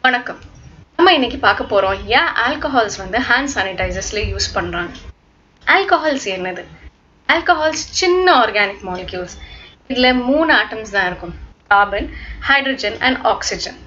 வணக்கம் நம்ம இன்னைக்கு பார்க்க போறோம் ஏன் ஆல்கஹால்ஸ் வந்து ஹேண்ட் சானிடைசர்ஸ்ல யூஸ் பண்றாங்க ஆல்கஹால்ஸ் என்னது ஆல்கஹால்ஸ் சின்ன ஆர்கானிக் மாலிக்யூல்ஸ் இதுல மூணு ஆட்டம்ஸ் தான் இருக்கும் carbon hydrogen and oxygen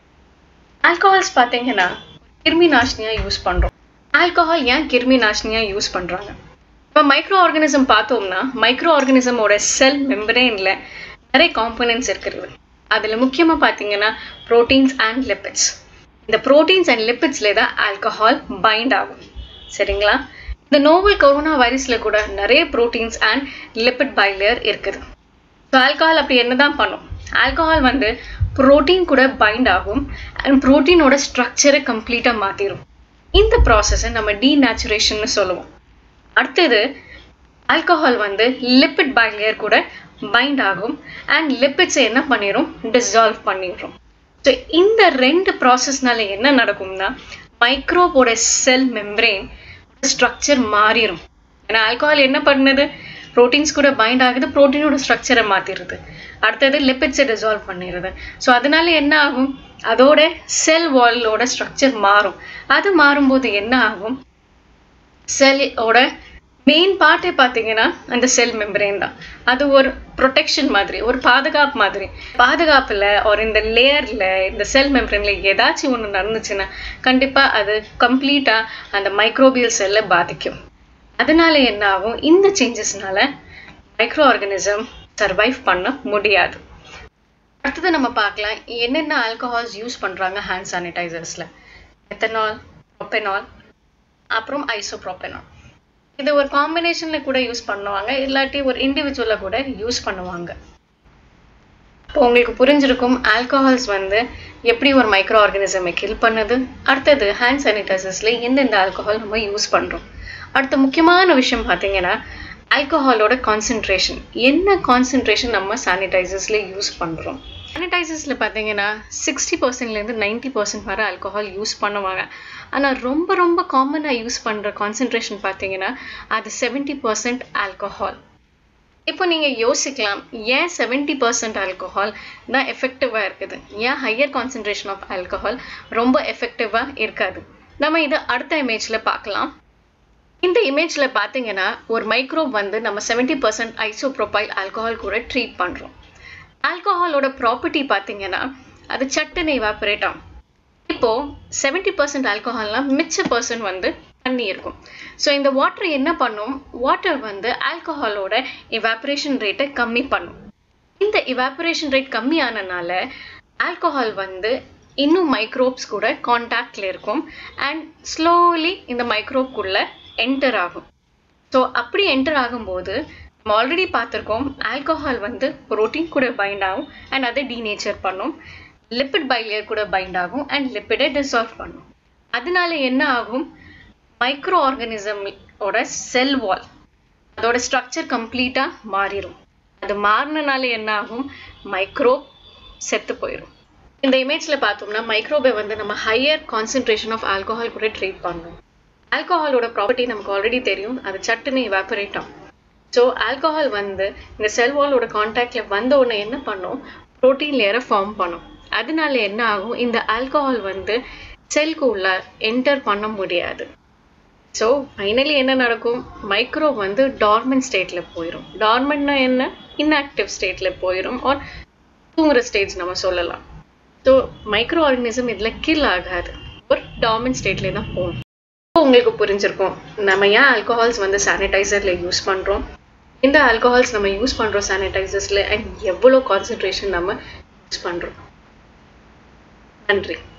alcohols பார்த்தீங்கன்னா கிருமி நாசினியா யூஸ் பண்றோம் ஆல்கஹால் ஏன் கிருமி நாசினியா யூஸ் பண்றாங்க இப்போ மைக்ரோ ஆர்கானிசம் பார்த்தோம்னா மைக்ரோ ஆர்கானிசமோட செல் மெம்பரேன்ல நிறைய காம்பனன்ட்ஸ் இருக்கிறது அதில் முக்கியமாக பார்த்தீங்கன்னா ப்ரோட்டீன்ஸ் அண்ட் லிப்பிட்ஸ் இந்த ப்ரோட்டீன்ஸ் அண்ட் லிப்பிட்ஸ்ல தான் ஆல்கஹால் பைண்ட் ஆகும் சரிங்களா இந்த நோவல் கொரோனா வைரஸில் கூட நிறைய ப்ரோட்டீன்ஸ் அண்ட் லிப்பிட் பைலேயர் இருக்குது ஸோ ஆல்கஹால் அப்படி என்ன தான் பண்ணும் ஆல்கஹால் வந்து ப்ரோட்டீன் கூட பைண்ட் ஆகும் அண்ட் ப்ரோட்டீனோட ஸ்ட்ரக்சரை கம்ப்ளீட்டாக மாற்றிடும் இந்த ப்ராசஸை நம்ம டீநேச்சுரேஷன் சொல்லுவோம் அடுத்தது ஆல்கஹால் வந்து லிப்பிட் பைலேயர் கூட பைண்ட் ஆகும் அண்ட் லிப்பிட்ஸை என்ன பண்ணிடும் டிசால்வ் பண்ணிடுறோம் ஸோ இந்த ரெண்டு ப்ராசஸ்னால என்ன நடக்கும்னா மைக்ரோபோட செல் மெம்ப்ரெயின் ஸ்ட்ரக்சர் மாறிடும் ஏன்னா ஆல்கஹால் என்ன பண்ணுது ப்ரோட்டீன்ஸ் கூட பைண்ட் ஆகுது ப்ரோட்டீனோட ஸ்ட்ரக்சரை மாற்றிடுது அடுத்தது லிப்பிட்ஸை டிசால்வ் பண்ணிடுது ஸோ அதனால என்ன ஆகும் அதோட செல் வாலோட ஸ்ட்ரக்சர் மாறும் அது மாறும்போது என்ன ஆகும் செல்லோட மெயின் பார்ட்டே பார்த்தீங்கன்னா அந்த செல் மெம்பரேன் தான் அது ஒரு ப்ரொடெக்ஷன் மாதிரி ஒரு பாதுகாப்பு மாதிரி பாதுகாப்பில் ஒரு இந்த லேயரில் இந்த செல் மெம்பரேனில் ஏதாச்சும் ஒன்று நடந்துச்சுன்னா கண்டிப்பாக அது கம்ப்ளீட்டாக அந்த மைக்ரோபியல் செல்லை பாதிக்கும் அதனால என்ன ஆகும் இந்த சேஞ்சஸ்னால மைக்ரோ ஆர்கானிசம் சர்வைவ் பண்ண முடியாது அடுத்தது நம்ம பார்க்கலாம் என்னென்ன ஆல்கஹால்ஸ் யூஸ் பண்ணுறாங்க ஹேண்ட் சானிடைசர்ஸில் எத்தனால் ப்ரொப்பெனால் அப்புறம் ஐசோப்ரோப்பெனால் இது ஒரு காம்பினேஷனில் கூட யூஸ் பண்ணுவாங்க இல்லாட்டி ஒரு இண்டிவிஜுவலாக கூட யூஸ் பண்ணுவாங்க இப்போ உங்களுக்கு புரிஞ்சிருக்கும் ஆல்கஹால்ஸ் வந்து எப்படி ஒரு மைக்ரோ ஆர்கானிசமை கில் பண்ணுது அடுத்தது ஹேண்ட் சானிடைசர்ஸில் எந்தெந்த ஆல்கஹால் நம்ம யூஸ் பண்ணுறோம் அடுத்த முக்கியமான விஷயம் பார்த்தீங்கன்னா ஆல்கஹாலோட கான்சென்ட்ரேஷன் என்ன கான்சென்ட்ரேஷன் நம்ம சானிடைசர்ஸில் யூஸ் பண்ணுறோம் சானிடைசர்ஸில் பார்த்தீங்கன்னா சிக்ஸ்டி பர்சன்ட்லேருந்து நைன்டி பர்சன்ட் வரை ஆல்கஹால் யூஸ் பண்ணுவாங்க ஆனால் ரொம்ப ரொம்ப காமனாக யூஸ் பண்ணுற கான்சென்ட்ரேஷன் பார்த்தீங்கன்னா அது செவன்ட்டி பர்சன்ட் ஆல்கஹால் இப்போ நீங்கள் யோசிக்கலாம் ஏன் செவன்ட்டி பர்சன்ட் ஆல்கஹால் தான் எஃபெக்டிவாக இருக்குது ஏன் ஹையர் கான்சென்ட்ரேஷன் ஆஃப் ஆல்கஹால் ரொம்ப எஃபெக்டிவாக இருக்காது நம்ம இதை அடுத்த இமேஜில் பார்க்கலாம் இந்த இமேஜில் பார்த்தீங்கன்னா ஒரு மைக்ரோப் வந்து நம்ம செவன்ட்டி பர்சன்ட் ஐசோப்ரோபைல் ஆல்கஹால் கூட ட்ரீட் பண்ணுறோம் ஆல்கஹாலோட ப்ராப்பர்ட்டி பார்த்தீங்கன்னா அது சட்டுன்னு இவாபரேட் ஆகும் இப்போ செவன்ட்டி பர்சன்ட் ஆல்கஹால்னா மிச்ச பர்சன்ட் வந்து தண்ணி இருக்கும் ஸோ இந்த வாட்டர் என்ன பண்ணும் வாட்டர் வந்து ஆல்கஹாலோட இவாபரேஷன் ரேட்டை கம்மி பண்ணும் இந்த இவாபரேஷன் ரேட் கம்மியானனால ஆல்கஹால் வந்து இன்னும் மைக்ரோப்ஸ் கூட காண்டாக்டில் இருக்கும் அண்ட் ஸ்லோலி இந்த மைக்ரோப்குள்ளே என்டர் ஆகும் ஸோ அப்படி என்டர் ஆகும்போது நம்ம ஆல்ரெடி பார்த்துருக்கோம் ஆல்கஹால் வந்து ப்ரோட்டீன் கூட பைண்ட் ஆகும் அண்ட் அதை டீநேச்சர் பண்ணும் லிப்பிட் பைலியர் கூட பைண்ட் ஆகும் அண்ட் லிப்பிடை டிசால்வ் பண்ணும் அதனால என்ன ஆகும் மைக்ரோ ஆர்கானிசமோட செல் வால் அதோட ஸ்ட்ரக்சர் கம்ப்ளீட்டாக மாறிடும் அது மாறினால என்ன ஆகும் மைக்ரோ செத்து போயிடும் இந்த இமேஜில் பார்த்தோம்னா மைக்ரோபை வந்து நம்ம ஹையர் கான்சென்ட்ரேஷன் ஆஃப் ஆல்கஹால் கூட ட்ரீட் பண்ணணும் ஆல்கஹாலோட ப்ராப்பர்ட்டி நமக்கு ஆல்ரெடி தெரியும் அது சட்டுன்னு இவாபரேட் ஆகும் ஸோ ஆல்கஹால் வந்து இந்த செல் வாலோட கான்டாக்டில் வந்த உடனே என்ன பண்ணும் ப்ரோட்டீன் லேயரை ஃபார்ம் பண்ணும் அதனால என்ன ஆகும் இந்த ஆல்கஹால் வந்து செல்க்கு உள்ள என்டர் பண்ண முடியாது ஸோ ஃபைனலி என்ன நடக்கும் மைக்ரோ வந்து டார்மெண்ட் ஸ்டேட்டில் போயிடும் டார்மெண்ட்னா என்ன இன்ஆக்டிவ் ஸ்டேட்டில் போயிடும் ஆர் தூங்குற ஸ்டேஜ் நம்ம சொல்லலாம் ஸோ மைக்ரோ ஆர்கனிசம் இதில் கில் ஆகாது ஒரு டார்மெண்ட் ஸ்டேட்லேயே தான் போகும் உங்களுக்கு புரிஞ்சிருக்கும் நம்ம ஏன் ஆல்கஹால்ஸ் வந்து சானிடைசரில் யூஸ் பண்ணுறோம் இந்த ஆல்கஹால்ஸ் நம்ம யூஸ் பண்ணுறோம் சானிடைசர்ஸில் அண்ட் எவ்வளோ கான்சன்ட்ரேஷன் நம்ம யூஸ் பண்ணுறோம் நன்றி